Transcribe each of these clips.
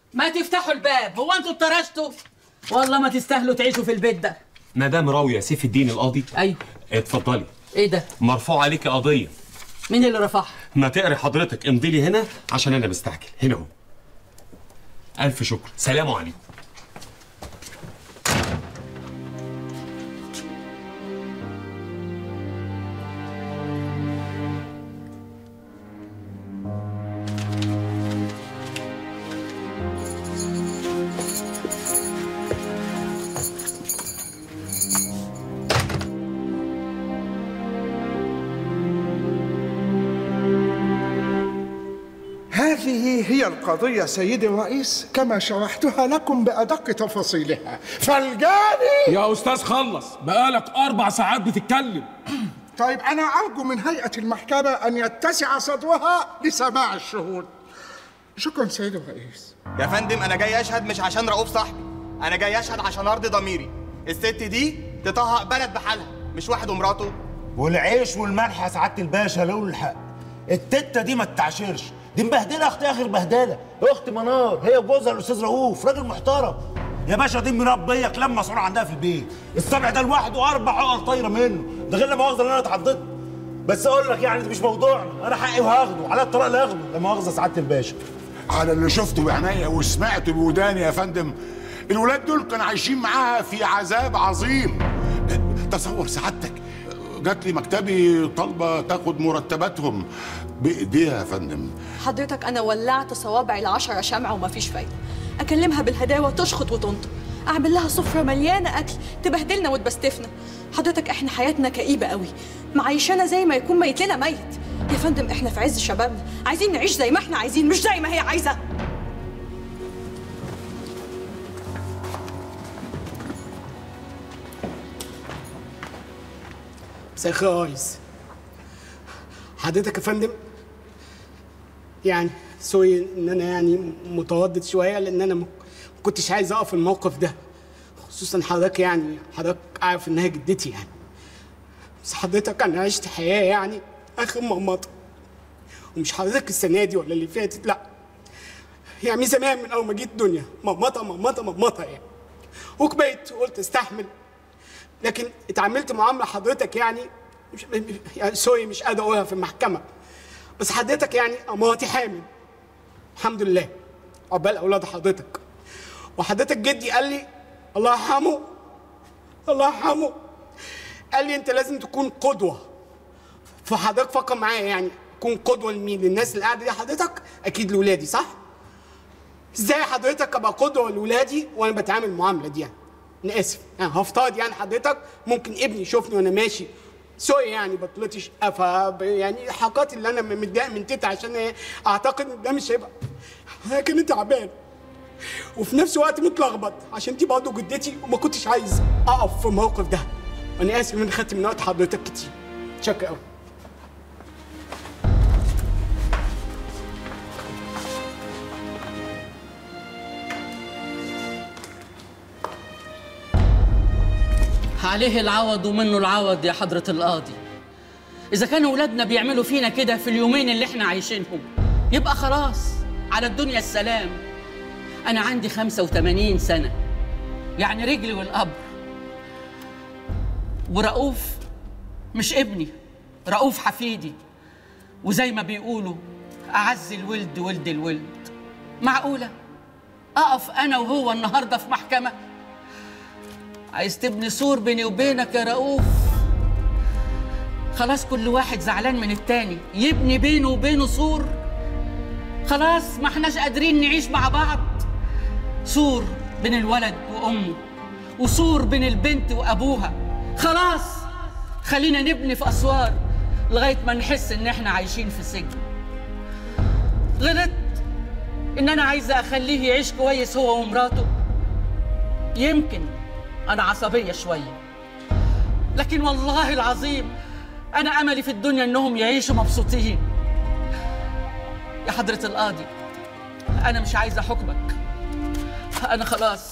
ما تفتحوا الباب هو انتوا اتطرشتوا والله ما تستاهلوا تعيشوا في البيت ده مدام راوية سيف الدين القاضي ايوه اتفضلي ايه ده مرفوع عليكي قضية مين اللي رفعها ما تقري حضرتك امضي لي هنا عشان انا مستعجل هنا اهو الف شكر سلام عليكم هذه هي القضية سيدي الرئيس كما شرحتها لكم بأدق تفاصيلها فالجاني يا استاذ خلص بقالك اربع ساعات بتتكلم طيب أنا أرجو من هيئة المحكمة أن يتسع صدرها لسماع الشهود شكرا سيدي الرئيس يا فندم انا جاي اشهد مش عشان رؤوف صاحبي انا جاي اشهد عشان ارضي ضميري الست دي تطهق بلد بحالها مش واحد ومراته والعيش والملح يا سعاده الباشا لو الحق التته دي ما تتعشرش دي مبهدله اختي اخر بهدله اخت منار هي وجوزها الاستاذ رؤوف راجل محترم يا باشا دي مربيه كلام مسؤول عندها في البيت السبع ده لوحده اربع عقل طايره منه ده غير لما مؤاخذه ان انا اتعضدت بس اقول لك يعني ده مش موضوعنا انا حقي وهاخده على الطلاق اللي هاخده لا مؤاخذه سعاده الباشا على اللي شفته بعينيا وسمعته بوداني يا فندم الولاد دول كانوا عايشين معاها في عذاب عظيم تصور سعادتك جات لي مكتبي طالبه تاخد مرتباتهم بايديها يا فندم حضرتك انا ولعت صوابعي العشرة شمعة ومفيش فايدة اكلمها بالهداوة تشخط وتنطق اعمل لها سفرة مليانة اكل تبهدلنا وتبستفنا حضرتك احنا حياتنا كئيبة قوي معيشانا زي ما يكون ميت لنا ميت يا فندم احنا في عز شبابنا عايزين نعيش زي ما احنا عايزين مش زي ما هي عايزة مساء الخير يا ريس حضرتك يا فندم يعني سوري ان انا يعني متردد شويه لان انا ما كنتش عايز اقف الموقف ده خصوصا حضرتك يعني حضرتك عارف انها جدتي يعني بس حضرتك انا عشت حياه يعني اخر مرمطه ومش حضرتك السنه دي ولا اللي فاتت لا يعني من زمان من اول ما جيت الدنيا مرمطه مرمطه مرمطه يعني وكبرت وقلت استحمل لكن اتعاملت معامله حضرتك يعني مش يعني سوري مش قادر اقولها في المحكمه بس حضرتك يعني مراتي حامل الحمد لله عقبال اولاد حضرتك وحضرتك جدي قال لي الله يرحمه الله يرحمه قال لي انت لازم تكون قدوه فحضرتك فكر معايا يعني تكون قدوه لمين للناس اللي قاعده دي حضرتك اكيد لاولادي صح ازاي حضرتك ابقى قدوه لاولادي وانا بتعامل المعامله دي يعني انا اسف يعني هفترض يعني حضرتك ممكن ابني يشوفني وانا ماشي سوري يعني بطلتش ف يعني الحركات اللي انا متضايق من تيتا عشان إيه، اعتقد ان ده مش هيبقى لكن تعبان وفي نفس الوقت متلخبط عشان دي برضه جدتي وما كنتش عايز اقف في الموقف ده وانا اسف ان انا خدت من وقت حضرتك كتير شكرا قوي عليه العوض ومنه العوض يا حضرة القاضي إذا كانوا ولادنا بيعملوا فينا كده في اليومين اللي احنا عايشينهم يبقى خلاص على الدنيا السلام أنا عندي 85 سنة يعني رجلي والقبر ورؤوف مش ابني رؤوف حفيدي وزي ما بيقولوا أعز الولد ولد الولد معقولة أقف أنا وهو النهاردة في محكمة عايز تبني سور بيني وبينك يا رؤوف خلاص كل واحد زعلان من التاني يبني بينه وبينه سور خلاص ما احناش قادرين نعيش مع بعض سور بين الولد وامه وسور بين البنت وابوها خلاص خلينا نبني في اسوار لغايه ما نحس ان احنا عايشين في سجن غلطت ان انا عايزه اخليه يعيش كويس هو ومراته يمكن انا عصبيه شويه لكن والله العظيم انا املي في الدنيا انهم يعيشوا مبسوطين يا حضره القاضي انا مش عايزه حكمك انا خلاص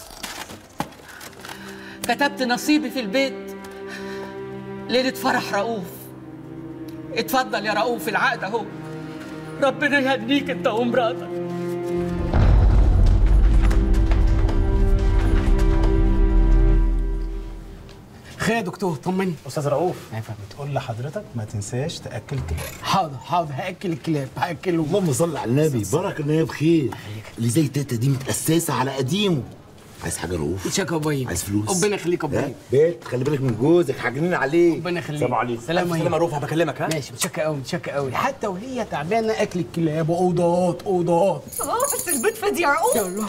كتبت نصيبي في البيت ليله فرح رؤوف اتفضل يا رؤوف العقد اهو ربنا يهديك انت ومراتك خير يا دكتور طمني استاذ رؤوف يا فندم. بتقول لحضرتك ما تنساش تاكل كلاب حاضر حاضر هاكل الكلاب هاكلهم اللهم صل على النبي بركة ان هي بخير اللي زي تيتا دي متأسسة على قديمه عايز حاجة رؤوف شكرا يا ابويا عايز فلوس ربنا يخليك يا ها؟ ابويا بيت خلي بالك من جوزك حاجنين عليه ربنا يخليك السلام عليكم سلام سلام عليكم رؤوف بكلمك ها ماشي متشكر قوي متشكر قوي حتى وهي تعبانه اكل الكلاب واوضات اوضات اه بس البيت فاضي يا رؤوف يلا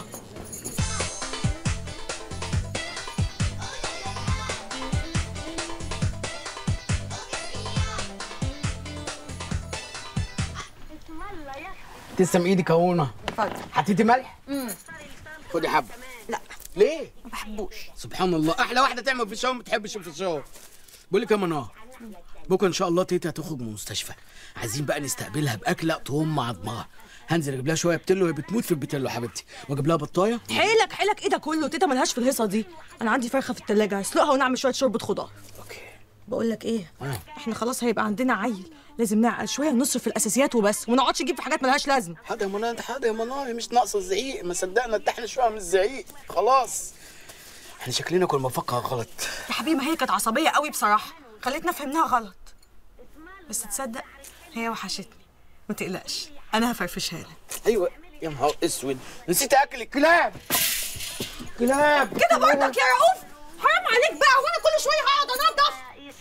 تسلم ايدك يا هونا اتفضل حطيتي ملح؟ خدي حبه لا ليه؟ ما بحبوش سبحان الله احلى واحده تعمل فشار ما بتحبش الفشار بقول لك يا منار بكره ان شاء الله تيتا هتخرج من المستشفى عايزين بقى نستقبلها باكله تهم عظمها هنزل اجيب لها شويه بتلو وهي بتموت في البتلو يا حبيبتي واجيب لها بطايه حيلك حيلك ايه ده كله تيتا ملهاش في الهيصه دي انا عندي فرخه في التلاجة هسلقها ونعمل شويه شوربه خضار اوكي بقول لك ايه آه. احنا خلاص هيبقى عندنا عيل لازم نعقل شويه نصرف في الاساسيات وبس وما نقعدش نجيب في حاجات ملهاش لازمه حاضر يا منار حاضر يا منار مش ناقصه الزعيق ما صدقنا ارتحنا شويه من الزعيق خلاص احنا شكلنا كنا بنفكر غلط يا حبيبي ما هي كانت عصبيه قوي بصراحه خلتنا فهمناها غلط بس تصدق هي وحشتني ما تقلقش انا هفرفشها لك ايوه يا نهار اسود نسيت اكل الكلاب كلاب كده برضك يا رؤوف حرام عليك بقى وانا كل شويه هقعد انضف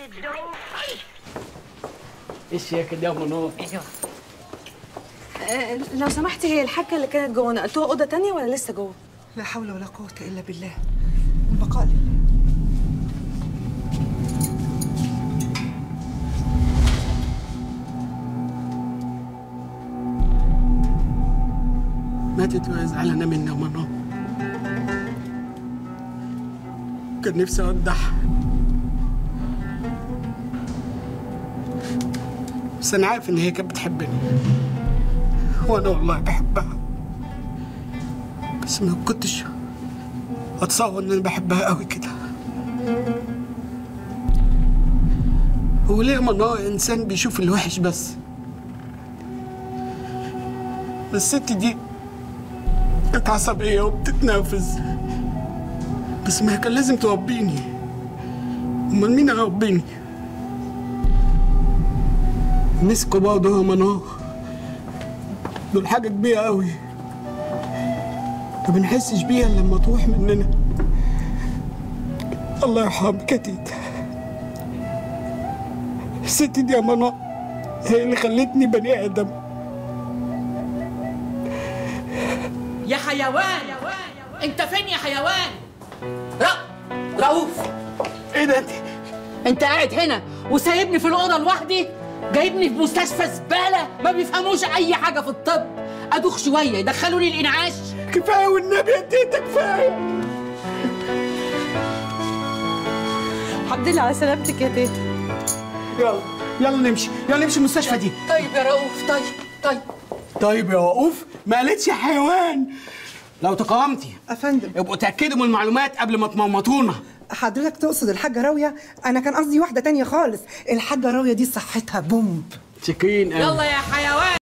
ايش يا كده يا منار أه لو سمحتي هي الحاجه اللي كانت جوه نقلتوها اوضه تانية ولا لسه جوه لا حول ولا قوة إلا بالله البقاء لله ماتت وهي زعلانه مني يا منار كان نفسي اودعها بس انا عارف ان هي كانت بتحبني وانا والله بحبها بس ما كنتش اتصور ان انا بحبها قوي كده هو ليه يا منار انسان بيشوف الوحش بس الست دي كانت عصبية وبتتنرفز بس ما هي كان لازم تربيني امال مين هيربيني مسكوا برضه يا منار دول حاجة كبيرة أوي ما بنحسش بيها إلا لما تروح مننا الله يرحمك يا تيتا الست دي يا منار هي اللي خلتني بني آدم يا حيوان انت فين يا حيوان رأ رؤوف ايه ده انت انت قاعد هنا وسايبني في الاوضه لوحدي جايبني في مستشفى زباله ما بيفهموش اي حاجه في الطب ادوخ شويه يدخلوني الانعاش كفايه والنبي يا تيتا كفايه الحمد لله على سلامتك يا تيتا يلا يلا نمشي يلا نمشي المستشفى دي طيب يا رؤوف طيب طيب طيب يا وقوف ما قالتش يا حيوان لو تكرمتي أفندم ابقوا تاكدوا من المعلومات قبل ما تموتونا حضرتك تقصد الحاجة راوية أنا كان قصدي واحدة تانية خالص الحاجة راوية دي صحتها بومب شاكرين قوي يلا يا حيوان